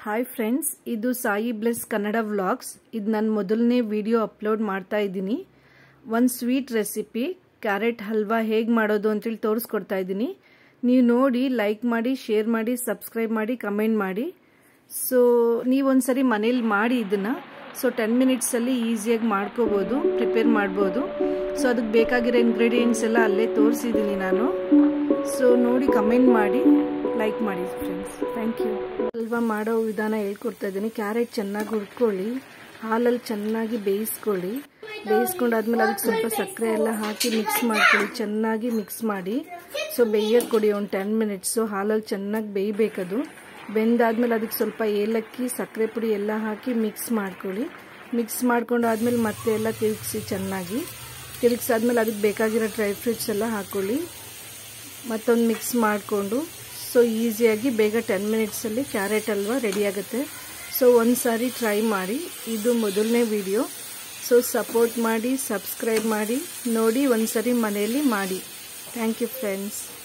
hi friends ಇದು Sai bless Kannada vlogs ಇದು ನನ್ನ ಮೊದಲನೇ ವಿಡಿಯೋ ಅಪ್ಲೋಡ್ ಮಾಡ್ತಾ ಇದ್ದೀನಿ ಒಂದು ಸ್ವೀಟ್ ರೆಸಿಪಿ ಕ್ಯಾರೆಟ್ ಹಲ್ವಾ ಹೇಗೆ ಮಾಡೋದು ಅಂತೇಳಿ ತೋರಿಸ್ಕೊಡ್ತಾ ಇದ್ದೀನಿ ನೀವು ನೋಡಿ ಲೈಕ್ ಮಾಡಿ ಶೇರ್ ಮಾಡಿ ಸಬ್ಸ್ಕ್ರೈಬ್ ಮಾಡಿ ಕಮೆಂಟ್ ಮಾಡಿ ಸೊ ನೀವೊಂದ್ಸರಿ ಮನೇಲಿ ಮಾಡಿ ಇದನ್ನು ಸೊ ಟೆನ್ ಮಿನಿಟ್ಸಲ್ಲಿ ಈಸಿಯಾಗಿ ಮಾಡ್ಕೋಬೋದು ಪ್ರಿಪೇರ್ ಮಾಡ್ಬೋದು ಸೊ ಅದಕ್ಕೆ ಬೇಕಾಗಿರೋ ಇಂಗ್ರೀಡಿಯೆಂಟ್ಸ್ ಎಲ್ಲ ಅಲ್ಲೇ ತೋರಿಸಿದ್ದೀನಿ ನಾನು ಸೊ ನೋಡಿ ಕಮೆಂಟ್ ಮಾಡಿ ಲೈಕ್ ಮಾಡಿ ಫ್ರೆಂಡ್ಸ್ ಥ್ಯಾಂಕ್ ಯು ಹಲ್ವಾ ಮಾಡೋ ವಿಧಾನ ಹೇಳ್ಕೊಡ್ತಾ ಇದ್ದೀನಿ ಕ್ಯಾರೆಟ್ ಚೆನ್ನಾಗಿ ಹುರ್ಕೊಳ್ಳಿ ಹಾಲಲ್ಲಿ ಚೆನ್ನಾಗಿ ಬೇಯಿಸ್ಕೊಳ್ಳಿ ಬೇಯಿಸ್ಕೊಂಡಾದ್ಮೇಲೆ ಅದಕ್ಕೆ ಸ್ವಲ್ಪ ಸಕ್ಕರೆ ಎಲ್ಲ ಹಾಕಿ ಮಿಕ್ಸ್ ಮಾಡ್ಕೊಳ್ಳಿ ಚೆನ್ನಾಗಿ ಮಿಕ್ಸ್ ಮಾಡಿ ಸೊ ಬೇಯೋಕ್ಕೆ ಕೊಡಿ ಒಂದು ಟೆನ್ ಮಿನಿಟ್ಸು ಹಾಲಲ್ಲಿ ಚೆನ್ನಾಗಿ ಬೇಯಬೇಕದು ಬೆಂದಾದ್ಮೇಲೆ ಅದಕ್ಕೆ ಸ್ವಲ್ಪ ಏಲಕ್ಕಿ ಸಕ್ಕರೆ ಪುಡಿ ಎಲ್ಲ ಹಾಕಿ ಮಿಕ್ಸ್ ಮಾಡ್ಕೊಳ್ಳಿ ಮಿಕ್ಸ್ ಮಾಡ್ಕೊಂಡು ಆದಮೇಲೆ ಮತ್ತೆ ಎಲ್ಲ ತಿರುಗಿಸಿ ಚೆನ್ನಾಗಿ ತಿರುಗಿಸಾದ್ಮೇಲೆ ಅದಕ್ಕೆ ಬೇಕಾಗಿರೋ ಡ್ರೈ ಫ್ರೂಟ್ಸ್ ಎಲ್ಲ ಹಾಕ್ಕೊಳ್ಳಿ ಮತ್ತೊಂದು ಮಿಕ್ಸ್ ಮಾಡಿಕೊಂಡು ಸೊ ಈಸಿಯಾಗಿ ಬೇಗ ಟೆನ್ ಮಿನಿಟ್ಸಲ್ಲಿ ಕ್ಯಾರೆಟ್ ಹಲ್ವಾ ರೆಡಿ ಆಗುತ್ತೆ ಸೊ ಒಂದು ಸಾರಿ ಟ್ರೈ ಮಾಡಿ ಇದು ಮೊದಲನೇ ವಿಡಿಯೋ ಸೊ ಸಪೋರ್ಟ್ ಮಾಡಿ ಸಬ್ಸ್ಕ್ರೈಬ್ ಮಾಡಿ ನೋಡಿ ಒಂದು ಸರಿ ಮನೆಯಲ್ಲಿ ಮಾಡಿ ಥ್ಯಾಂಕ್ ಯು ಫ್ರೆಂಡ್ಸ್